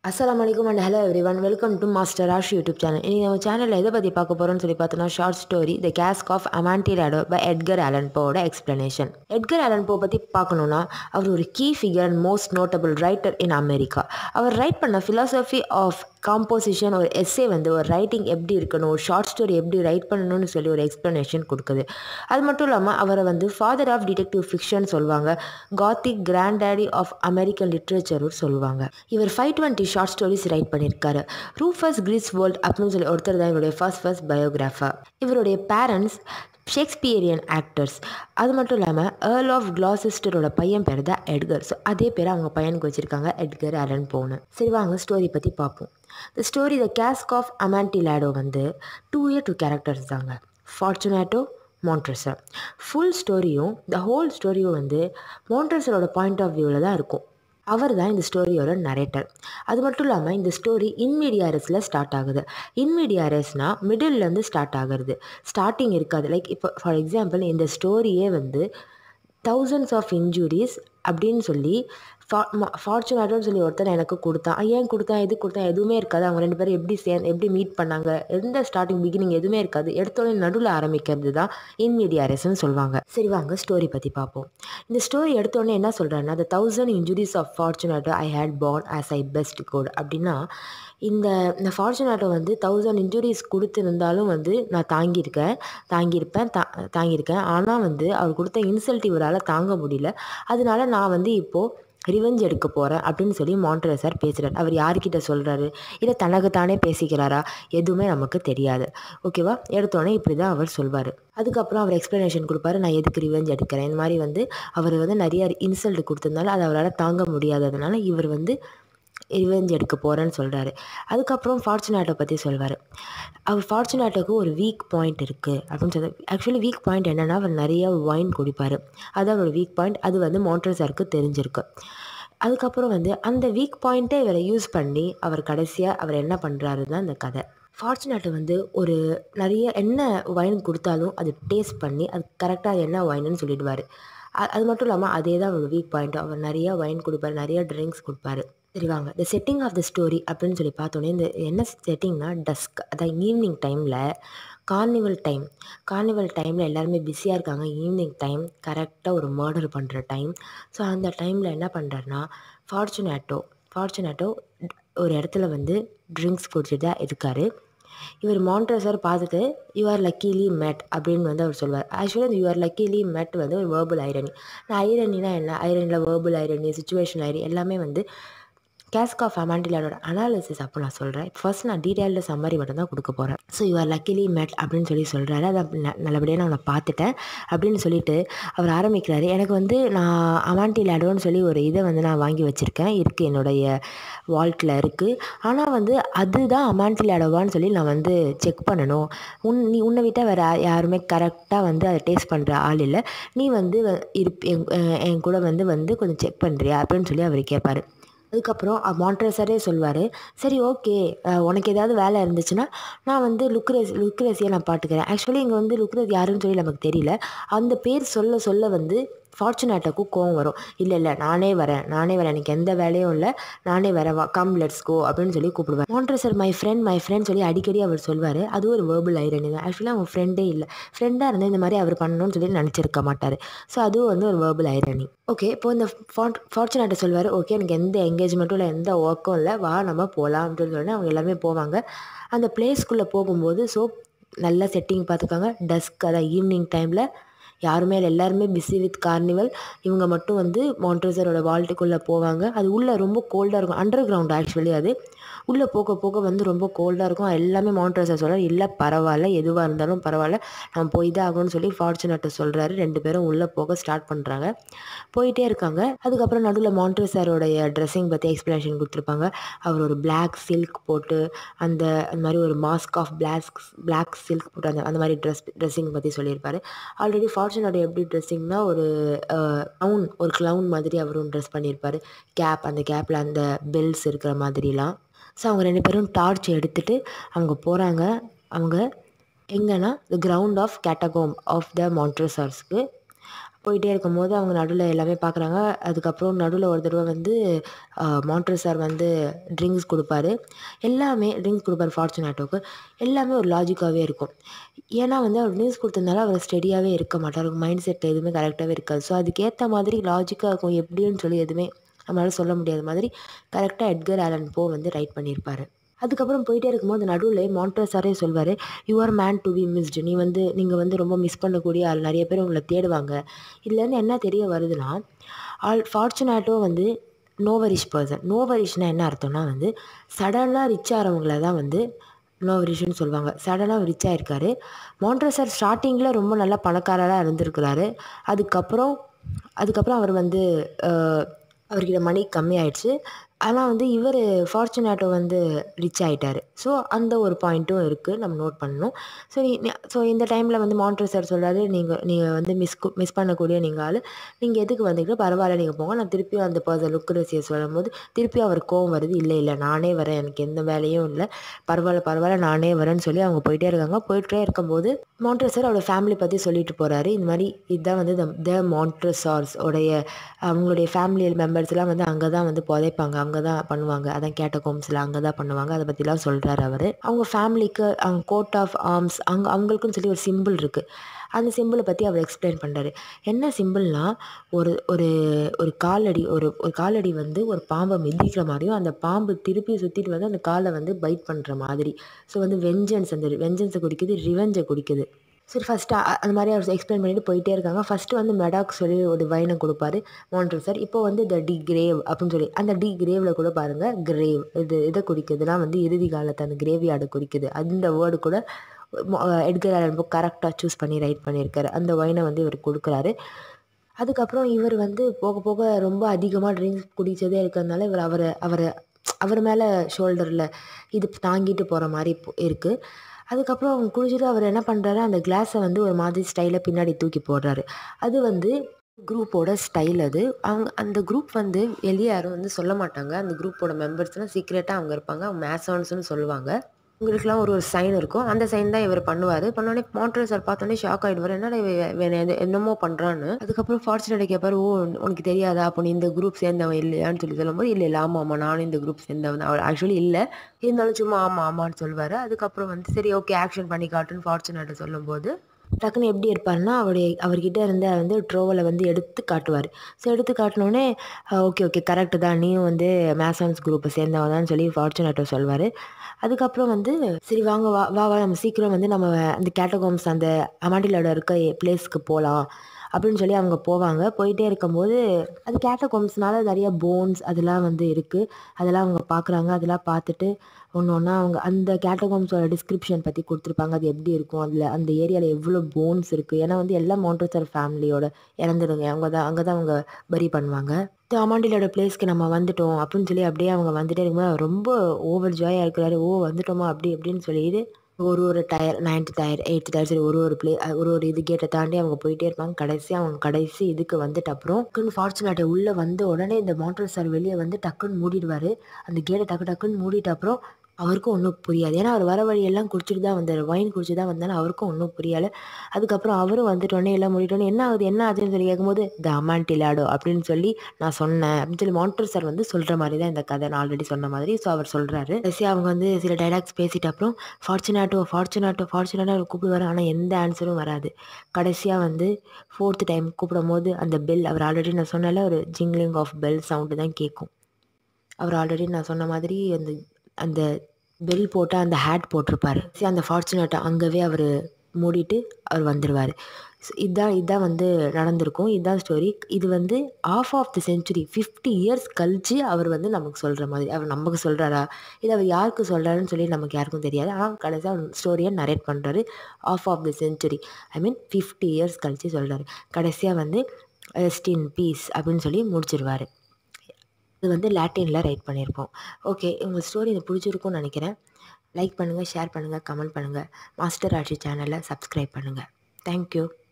அஸ்ஸலாமு அலைக்கும் and hello everyone welcome to master Rash YouTube channel இன்றைக்கி நம்ம சேனலில் எதை பற்றி பார்க்க போகிறோம்னு சொல்லி பார்த்தோன்னா short story the cask of Amontillado by Edgar Allan போவோட எக்ஸ்ப்ளனேஷன் எட்கர் ஆலன் போ பற்றி பார்க்கணுன்னா அவர் ஒரு key figure and most notable writer in America அவர் ரைட் பண்ண ஃபிலாசபி ஆஃப் காம்போசிஷன் ஒரு எஸ்ஸே வந்து ஒரு ரைட்டிங் எப்படி இருக்கணும் ஒரு ஷார்ட் ஸ்டோரி எப்படி ரைட் பண்ணணும்னு சொல்லி ஒரு எக்ஸ்ப்ளனேஷன் கொடுக்குது அது மட்டும் இல்லாமல் அவரை வந்து ஃபாதர் ஆஃப் டிடெக்டிவ் ஃபிக்ஷன் சொல்லுவாங்க gothic grand daddy of American லிட்ரேச்சரும் சொல்லுவாங்க இவர் five twenty short stories write பண்ணியிருக்காரு ரூஃபஸ் கிரிஸ் வேர்ல்ட் அப்படின்னு சொல்லி ஒருத்தர் தான் இவருடைய ஃபர்ஸ்ட் ஃபர்ஸ்ட் பயோகிராஃபர் இவருடைய பேரண்ட்ஸ் ஷேக்ஸ்பியரியன் ஆக்டர்ஸ் அது மட்டும் இல்லாமல் ஏர்ல் ஆஃப் கிளாசிஸ்டரோட பையன் பேர் தான் எட்கர் ஸோ அதே பேர் அவங்க பையனுக்கு வச்சுருக்காங்க எட்கர் அலன் போனு சரி வாங்க ஸ்டோரி பற்றி பார்ப்போம் the story the cask of Amontillado வந்து டூ இயர் டூ கேரக்டர்ஸ் தாங்க ஃபார்ச்சுனேட்டோ மான்ட்ரஸர் ஃபுல் ஸ்டோரியும் த ஹோல் ஸ்டோரியும் வந்து மான்ட்ரஸரோட பாயிண்ட் ஆஃப் வியூவில் தான் இருக்கும் அவர் தான் இந்த ஸ்டோரியோட நரேட்டர் அது மட்டும் இல்லாமல் இந்த ஸ்டோரி இன்மீடியாரஸில் ஸ்டார்ட் ஆகுது இன்மீடியாரஸ்னால் மிடில்லேருந்து ஸ்டார்ட் ஆகுறது ஸ்டார்டிங் இருக்காது லைக் இப்போ ஃபார் எக்ஸாம்பிள் இந்த ஸ்டோரியே வந்து தௌசண்ட்ஸ் ஆஃப் இன்ஜுரிஸ் அப்படின்னு சொல்லி ஃபா ஃபார்ச்சுனேட்டோன்னு சொல்லி ஒருத்தர் எனக்கு கொடுத்தான் ஏன் கொடுத்தான் எது கொடுத்தான் எதுவுமே இருக்காது அவங்க ரெண்டு பேரும் எப்படி சே எப்படி மீட் பண்ணாங்க எந்த ஸ்டார்டிங் பிகினிங் எதுவுமே இருக்காது எடுத்தோடனே நடுவில் ஆரம்பிக்கிறது தான் இன்மீடியாரஸ்ன்னு சொல்லுவாங்க சரி வாங்க ஸ்டோரி பற்றி பார்ப்போம் இந்த ஸ்டோரி எடுத்தோடனே என்ன சொல்கிறேன்னா the thousand injuries of Fortunato I had born as I best could அப்படின்னா இந்த இந்த ஃபார்ச்சுனேட்டோ வந்து தௌசண்ட் இன்ஜுரிஸ் கொடுத்துருந்தாலும் வந்து நான் தாங்கியிருக்கேன் தாங்கியிருப்பேன் தா தாங்கியிருக்கேன் ஆனால் வந்து அவர் கொடுத்த இன்சல்ட் இவரால் தாங்க முடியல அதனால நான் வந்து இப்போது ரிவெஞ்ச் எடுக்க போகிறேன் அப்படின்னு சொல்லி மாண்ட்ரே சார் பேசுகிறார் அவர் யார்கிட்ட சொல்கிறாரு இல்லை தனக்கு தானே பேசிக்கிறாரா எதுவுமே நமக்கு தெரியாது ஓகேவா எடுத்தோடனே இப்படி தான் அவர் சொல்வார் அதுக்கப்புறம் அவர் எக்ஸ்ப்ளனேஷன் கொடுப்பாரு நான் எதுக்கு ரிவெஞ்ச் எடுக்கிறேன் இந்த மாதிரி வந்து அவர் வந்து நிறைய இன்சல்ட் கொடுத்ததுனால அதை அவரால் தாங்க முடியாததுனால இவர் வந்து ரிவெஞ்ச் எடுக்க போகிறேன்னு சொல்கிறாரு அதுக்கப்புறம் ஃபார்ச்சுனேட்டோ பற்றி சொல்வார் அவர் ஃபார்ச்சுனேட்டோக்கு ஒரு வீக் பாயிண்ட் இருக்குது அப்படின்னு சொல்லி ஆக்சுவலி வீக் பாயிண்ட் என்னென்னா அவர் நிறைய ஒயின் குடிப்பார் அது அவரோட வீக் பாயிண்ட் அது வந்து மோட்ரஸருக்கு தெரிஞ்சிருக்கு அதுக்கப்புறம் வந்து அந்த வீக் பாயிண்ட்டை இவரை யூஸ் பண்ணி அவர் கடைசியாக அவர் என்ன பண்ணுறாரு தான் இந்த கதை ஃபார்ச்சுனேட்டை வந்து ஒரு நிறைய என்ன ஒயின் கொடுத்தாலும் அது டேஸ்ட் பண்ணி அது கரெக்டாக அது என்ன ஒயின்னு சொல்லிடுவார் அது மட்டும் இல்லாமல் அதே தான் அவரோட வீக் பாயிண்ட் அவர் நிறைய ஒயின் கொடுப்பாரு நிறைய ட்ரிங்க்ஸ் கொடுப்பாரு சரி வாங்க the setting of the story அப்படின்னு சொல்லி பார்த்தோன்னே இந்த என்ன செட்டிங்னா டஸ்க் அதான் ஈவினிங் டைமில் கார்னிவல் டைம் கார்னிவல் டைமில் எல்லாருமே பிஸியாக இருக்காங்க ஈவினிங் டைம் கரெக்டாக ஒரு மர்டர் பண்ணுற டைம் ஸோ அந்த டைமில் என்ன பண்ணுறாருனா ஃபார்ச்சுனேட்டோ ஃபார்ச்சுனேட்டோ ஒரு இடத்துல வந்து ட்ரிங்க்ஸ் குடிச்சிட்டு தான் இருக்கார் இவர் மாண்ட்ரஸர் பார்த்துட்டு யூ ஆர் லக்கிலி மெட் அப்படின்னு வந்து அவர் சொல்வார் ஆக்சுவலி அந்த யூ ஆர் லக்கிலி மெட் வந்து ஒரு வேர்பல் ஐரணி நான் ஐரனினா என்ன ஐரனியில் வேர்பல் ஐரணி சுச்சுவேஷன் ஐரணி எல்லாமே வந்து கேஸ்க் ஆஃப் அமாண்டிலானோட அனாலிசிஸ் அப்போ நான் சொல்கிறேன் ஃபர்ஸ்ட் நான் டீட்டெயில்டு சம்மரி மட்டும் தான் கொடுக்க போகிறேன் ஸோ யூ ஆர் லக்கிலி மெட் அப்படின்னு சொல்லி சொல்கிறாரு அதை நல்லபடியாக நான் அவனை பார்த்துட்டேன் அப்படின்னு சொல்லிட்டு அவர் ஆரம்பிக்கிறாரு எனக்கு வந்து நான் அமாண்டிலாடோன்னு சொல்லி ஒரு இதை வந்து நான் வாங்கி வச்சுருக்கேன் இருக்குது என்னுடைய வால்ட்டில் இருக்குது ஆனால் வந்து அதுதான் அமாண்டிலாடோவான்னு சொல்லி நான் வந்து செக் பண்ணணும் உன் நீ உன்னை விட்டால் வேறு யாருமே கரெக்டாக வந்து அதை டேஸ்ட் பண்ணுற ஆள் இல்லை நீ வந்து இருப் என் கூட வந்து வந்து கொஞ்சம் செக் பண்ணுறியா அப்படின்னு சொல்லி அவர் கேட்பார் அதுக்கப்புறம் மாண்ட்ரஸரே சொல்வார் சரி ஓகே உனக்கு ஏதாவது வேலை இருந்துச்சுன்னா நான் வந்து லுக்ரஸ் லுக்ரஸியை நான் பாட்டுக்கிறேன் ஆக்சுவலி இங்கே வந்து லுக்ரஸ் யாருன்னு சொல்லி நமக்கு தெரியல அந்த பேர் சொல்ல சொல்ல வந்து ஃபார்ச்சுனேட்டாக்கும் கோவம் வரும் இல்லை இல்லை நானே வரேன் நானே வரேன் எனக்கு எந்த வேலையும் இல்லை நானே வரேன் வா கம் லெட்ஸ் கோ அப்படின்னு சொல்லி கூப்பிடுவேன் Montresor my friend my friend சொல்லி அடிக்கடி அவர் சொல்வார் அது ஒரு வேர்பல் ஐரணி தான் ஆக்சுவலாக அவங்க ஃப்ரெண்டே இல்லை ஃப்ரெண்டாக இருந்தால் இந்த மாதிரி அவர் பண்ணணும்னு சொல்லி நினச்சிருக்க மாட்டார் ஸோ அதுவும் வந்து ஒரு வேர்பல் ஐரணி ஓகே இப்போ இந்த ஃபார்ட் ஃபார்ச்சுனேட்டை சொல்வார் ஓகே எனக்கு எந்த என்கேஜ்மெண்ட்டும் இல்லை எந்த ஒர்க்கும் இல்லை வா நம்ம போகலாம் அப்படின்னு சொல்லி அவங்க எல்லாமே போவாங்க அந்த பிளேஸ்க்குள்ளே போகும்போது ஸோ நல்லா செட்டிங் பார்த்துக்காங்க டஸ்க் அதான் ஈவினிங் டைமில் யாருமே இல்லை எல்லாருமே பிஸி வித் கார்னிவல் இவங்க மட்டும் வந்து மாண்ட்ரஸரோட வால்ட்டுக்குள்ளே போவாங்க அது உள்ளே ரொம்ப கோல்டாக இருக்கும் அண்டர் கிரவுண்ட் ஆக்சுவலி அது உள்ளே போக போக வந்து ரொம்ப கோல்டாக இருக்கும் எல்லாமே மாண்ட்ரஸர் சொல்கிறார் இல்லை பரவாயில்ல எதுவாக இருந்தாலும் பரவாயில்ல நம்ம போய் தான் ஆகணும்னு சொல்லி ஃபார்ச்சுனேட்டர் சொல்கிறாரு ரெண்டு பேரும் உள்ளே போக ஸ்டார்ட் பண்ணுறாங்க போயிட்டே இருக்காங்க அதுக்கப்புறம் நடுவில் மாண்ட்ரஸரோடைய ட்ரெஸ்ஸிங் பற்றி எக்ஸ்ப்ளனேஷன் கொடுத்துருப்பாங்க அவர் ஒரு பிளாக் சில்க் போட்டு அந்த அந்த மாதிரி ஒரு mask of black black silk போட்டு அந்த அந்த மாதிரி ட்ரெஸ் ட்ரெஸ்ஸிங் பற்றி சொல்லியிருப்பாரு ஆல்ரெடி ஃபார்ச்சுனோட எப்படி ட்ரெஸ்ஸிங்னா ஒரு க்ளவுன் ஒரு க்ளவுன் மாதிரி அவரும் ட்ரெஸ் பண்ணியிருப்பார் கேப் அந்த கேப்பில் அந்த பெல்ஸ் இருக்கிற மாதிரிலாம் ஸோ அவங்க ரெண்டு பேரும் டார்ச் எடுத்துகிட்டு அவங்க போகிறாங்க அவங்க எங்கன்னா the ground of catacomb of the மாண்ட்ரஸர்ஸ்க்கு போயிட்டே இருக்கும்போது அவங்க நடுவில் எல்லாமே பார்க்குறாங்க அதுக்கப்புறம் நடுவில் ஒரு தடவை வந்து மாண்ட்ரோ சார் வந்து ட்ரிங்க்ஸ் கொடுப்பாரு எல்லாமே ட்ரிங்க்ஸ் கொடுப்பாரு ஃபார்ச்சுனேட்டோவுக்கு எல்லாமே ஒரு லாஜிக்காகவே இருக்கும் ஏன்னா வந்து அவர் ட்ரிங்க்ஸ் கொடுத்ததுனால அவர் ஸ்டெடியாகவே இருக்க மாட்டார் மைண்ட் செட் எதுவுமே கரெக்டாகவே இருக்காது ஸோ அதுக்கேற்ற மாதிரி லாஜிக்காக இருக்கும் எப்படின்னு சொல்லி எதுவுமே நம்மளால் சொல்ல முடியாத மாதிரி கரெக்டாக எட்கர் ஆலன் போ வந்து ரைட் பண்ணியிருப்பார் அதுக்கப்புறம் போயிட்டே இருக்கும்போது நடுவில் மாண்ட்ரோ சாரே சொல்வார் you are man to be missed நீ வந்து நீங்கள் வந்து ரொம்ப மிஸ் பண்ணக்கூடிய ஆள் நிறைய பேர் உங்களை தேடுவாங்க இதுலேருந்து என்ன தெரிய வருதுன்னா ஆல் ஃபார்ச்சுனேட்டோ வந்து நோவரிஷ் பர்சன் நோவரிஷ்னால் என்ன அர்த்தம்னா வந்து சடனாக ரிச் ஆகிறவங்கள தான் வந்து நோவரிஷ்னு சொல்லுவாங்க சடனாக ரிச் ஆயிருக்காரு மாண்ட்ரோ சார் ஸ்டார்டிங்கில் ரொம்ப நல்லா பணக்காரராக இருந்திருக்கிறாரு அதுக்கப்புறம் அதுக்கப்புறம் அவர் வந்து அவர்கிட்ட மணி கம்மி ஆயிடுச்சு ஆனால் வந்து இவர் ஃபார்ச்சுனேட்டோ வந்து ரிச் ஆகிட்டார் ஸோ அந்த ஒரு பாயிண்ட்டும் இருக்குது நம்ம நோட் பண்ணணும் ஸோ ஸோ இந்த டைமில் வந்து மாண்ட்ரோ சார் சொல்கிறாரு நீங்கள் நீங்கள் வந்து மிஸ் மிஸ் பண்ணக்கூடிய நீங்கள் ஆள் நீங்கள் எதுக்கு வந்துக்கிட்டு பரவாயில்ல நீங்கள் போங்க நான் திருப்பியும் அந்த பர்சன் லுக்குரசியை சொல்லும்போது திருப்பியும் அவர் கோவம் வருது இல்லை இல்லை நானே வரேன் எனக்கு எந்த வேலையும் இல்லை பரவாயில்ல பரவாயில்ல நானே வரேன்னு சொல்லி அவங்க போயிட்டே இருக்காங்க போயிட்டே இருக்கும்போது மாண்ட்ரோ சார் அவரோட ஃபேமிலி பற்றி சொல்லிட்டு போகிறாரு இந்த மாதிரி இதுதான் வந்து த த மாண்ட்ரஸார்ஸ் உடைய அவங்களுடைய ஃபேமிலி மெம்பர்ஸ்லாம் வந்து அங்கே தான் வந்து புதைப்பாங்க அங்கே தான் பண்ணுவாங்க அதான் கேட்டகோம்ஸில் அங்கே தான் பண்ணுவாங்க அதை பற்றிலாம் சொல்கிறாரு அவர் அவங்க ஃபேமிலிக்கு அவங்க கோட் ஆஃப் ஆர்ம்ஸ் அங்கே அவங்களுக்குன்னு சொல்லி ஒரு சிம்பிள் இருக்குது அந்த சிம்பிளை பற்றி அவர் எக்ஸ்பிளைன் பண்ணுறாரு என்ன சிம்பிள்னால் ஒரு ஒரு ஒரு காலடி ஒரு ஒரு காலடி வந்து ஒரு பாம்பை மிதிக்கிற மாதிரியும் அந்த பாம்பு திருப்பி சுற்றிட்டு வந்து அந்த காலை வந்து பைட் பண்ணுற மாதிரி ஸோ வந்து வெஞ்சன்ஸ் அந்த வெஞ்சன்ஸை குடிக்குது ரிவெஞ்சை குடிக்குது சரி ஃபஸ்ட்டு அந்த மாதிரி அவர் எக்ஸ்பிளைன் பண்ணிட்டு போயிட்டே இருக்காங்க ஃபஸ்ட்டு வந்து மெடாக் சொல்லி ஒரு வைனை கொடுப்பாரு மாண்ட்ரோ சார் இப்போ வந்து த டி கிரேவ் அப்படின்னு சொல்லி அந்த டி கிரேவில் கூட பாருங்கள் கிரேவ் இது இதை குடிக்குதுன்னா வந்து இறுதி காலத்தை அந்த கிரேவி ஆடை குறிக்குது அந்த வேர்டு கூட எட்கர் ஆலன் புக் கரெக்டாக சூஸ் பண்ணி ரைட் பண்ணியிருக்காரு அந்த ஒயினை வந்து இவர் கொடுக்குறாரு அதுக்கப்புறம் இவர் வந்து போக போக ரொம்ப அதிகமாக ட்ரிங்க்ஸ் குடித்ததே இருக்கிறதுனால இவர் அவரை அவரை அவர் மேலே ஷோல்டரில் இது தாங்கிட்டு போகிற மாதிரி இருக்குது அதுக்கப்புறம் அவங்க குடிச்சிட்டு அவர் என்ன பண்ணுறாரு அந்த கிளாஸை வந்து ஒரு மாதிரி ஸ்டைலில் பின்னாடி தூக்கி போடுறாரு அது வந்து குரூப்போட ஸ்டைல் அது அவங்க அந்த குரூப் வந்து வெளியே யாரும் வந்து சொல்ல மாட்டாங்க அந்த குரூப்போட மெம்பர்ஸ்லாம் சீக்ரெட்டாக அவங்க இருப்பாங்க அவங்க மேசோன்ஸ்னு சொல்லுவாங்க உங்களுக்குலாம் ஒரு ஒரு சைன் இருக்கும் அந்த சைன் தான் இவர் பண்ணுவார் பண்ணோடனே மாண்ட்ரோ சார் பார்த்தோன்னே ஷாக் ஆகிடுவார் என்னடா இவன் என்னமோ பண்ணுறான்னு அதுக்கப்புறம் ஃபார்ச்சுனேட்டை கேட்பார் ஓ உனக்கு தெரியாதா அப்போ நீ இந்த குரூப் சேர்ந்தவன் இல்லையான்னு சொல்லி சொல்லும்போது இல்லை இல்லை ஆமாம் ஆமாம் நானும் இந்த குரூப் சேர்ந்தவன் அவர் ஆக்சுவலி இல்லை இருந்தாலும் சும்மா ஆமாம் ஆமான்னு சொல்லுவார் அதுக்கப்புறம் வந்து சரி ஓகே ஆக்ஷன் பண்ணி காட்டுன்னு ஃபார்ச்சுனேட்டை சொல்லும்போது டக்குன்னு எப்படி இருப்பாருன்னா அவருடைய அவர்கிட்ட இருந்த வந்து ட்ரோவலை வந்து எடுத்து காட்டுவார் ஸோ எடுத்து காட்டினோடனே ஓகே ஓகே கரெக்டு தான் நீயும் வந்து மேசான்ஸ் குரூப்பை சேர்ந்தவன் தான் சொல்லி ஃபார்ச்சுனேட்டோ சொல்வார் அதுக்கப்புறம் வந்து சரி வாங்க வா வா வா நம்ம சீக்கிரம் வந்து நம்ம அந்த கேட்டகோம்ஸ் அந்த அமாண்டிலோட இருக்க பிளேஸ்க்கு போகலாம் அப்படின்னு சொல்லி அவங்க போவாங்க போயிட்டே இருக்கும்போது அது கேட்டகோம்ஸ்னால நிறைய போன்ஸ் அதெல்லாம் வந்து இருக்குது அதெல்லாம் அவங்க பார்க்குறாங்க அதெல்லாம் பார்த்துட்டு ஒன்று ஒன்றா அவங்க அந்த கேட்டகோம்ஸோட டிஸ்கிரிப்ஷன் பற்றி கொடுத்துருப்பாங்க அது எப்படி இருக்கும் அதில் அந்த ஏரியாவில் எவ்வளோ போன்ஸ் இருக்குது ஏன்னா வந்து எல்லா மோட்டோசர் ஃபேமிலியோட இறந்துடுங்க அவங்க தான் அங்கே தான் அவங்க பரி பண்ணுவாங்க அமாண்டிலோட பிளேஸ்க்கு நம்ம வந்துட்டோம் அப்படின்னு சொல்லி அப்படியே அவங்க வந்துட்டே இருக்கும்போது ரொம்ப ஓவர் ஜாயாக இருக்கிறாரு ஓ வந்துட்டோமா அப்படி அப்படின்னு சொல்லிட்டு ஒரு ஒரு tier ninth tier eighth tier சரி ஒரு ஒரு பிளே ஒரு ஒரு இது கேட்டை தாண்டி அவங்க போயிட்டே இருப்பாங்க கடைசி அவங்க கடைசி இதுக்கு வந்துட்டு அப்புறம் டக்குன்னு ஃபார்ச்சுனேட்டை உள்ளே வந்த உடனே இந்த மோட்டர் சார் வெளியே வந்து டக்குன்னு மூடிடுவார் அந்த கேட்டை டக்கு டக்குன்னு மூடிட்ட அப்புறம் அவருக்கும் ஒன்றும் புரியாது ஏன்னா அவர் வர வழியெல்லாம் குடிச்சிட்டு தான் வந்தார் ஒயின் குடிச்சு தான் வந்தாலும் அவருக்கும் ஒன்றும் புரியலை அதுக்கப்புறம் அவரும் வந்துட்டோன்னே எல்லாம் முடிட்டோன்னே என்ன ஆகுது என்ன ஆகுதுன்னு சொல்லி கேட்கும்போது த அமாண்டிலாடோ அப்படின்னு சொல்லி நான் சொன்னேன் அப்படின்னு சொல்லி மாண்டர் சார் வந்து சொல்கிற மாதிரி தான் இந்த கதை நான் ஆல்ரெடி சொன்ன மாதிரி ஸோ அவர் சொல்கிறாரு கடைசி அவங்க வந்து சில டைலாக்ஸ் பேசிட்ட அப்புறம் ஃபார்ச்சுனேட்டோ ஃபார்ச்சுனேட்டோ ஃபார்ச்சுனேட்டோ அவர் கூப்பிடுவார் ஆனால் எந்த ஆன்சரும் வராது கடைசியாக வந்து ஃபோர்த்து டைம் கூப்பிடும் போது அந்த பெல் அவர் ஆல்ரெடி நான் சொன்னால ஒரு ஜிங்லிங் ஆஃப் பெல் சவுண்டு தான் கேட்கும் அவர் ஆல்ரெடி நான் சொன்ன மாதிரி அந்த அந்த பெல் போட்டு அந்த ஹேட் போட்டிருப்பாரு சரி அந்த ஃபார்ச்சுனேட்டை அங்கவே அவர் மூடிட்டு அவர் வந்துடுவார் இதுதான் இதுதான் வந்து நடந்திருக்கும் இதுதான் ஸ்டோரி இது வந்து of of the century fifty years கழித்து அவர் வந்து நமக்கு சொல்கிற மாதிரி அவர் நமக்கு சொல்கிறாரா இது அவர் யாருக்கு சொல்கிறாருன்னு சொல்லி நமக்கு யாருக்கும் தெரியாது ஆனால் கடைசியாக அவர் ஸ்டோரியை நரேட் பண்ணுறாரு of of the century I mean fifty years கழித்து சொல்கிறாரு கடைசியாக வந்து ரெஸ்ட் இன் பீஸ் அப்படின்னு சொல்லி முடிச்சிருவார் இது வந்து லாட்டினில் ரைட் பண்ணியிருக்கோம் ஓகே உங்கள் ஸ்டோரி எனக்கு பிடிச்சிருக்கும்னு நினைக்கிறேன் லைக் பண்ணுங்கள் ஷேர் பண்ணுங்கள் கமெண்ட் பண்ணுங்கள் மாஸ்டர் ஆட்சி சேனலை சப்ஸ்கிரைப் பண்ணுங்கள் தேங்க்யூ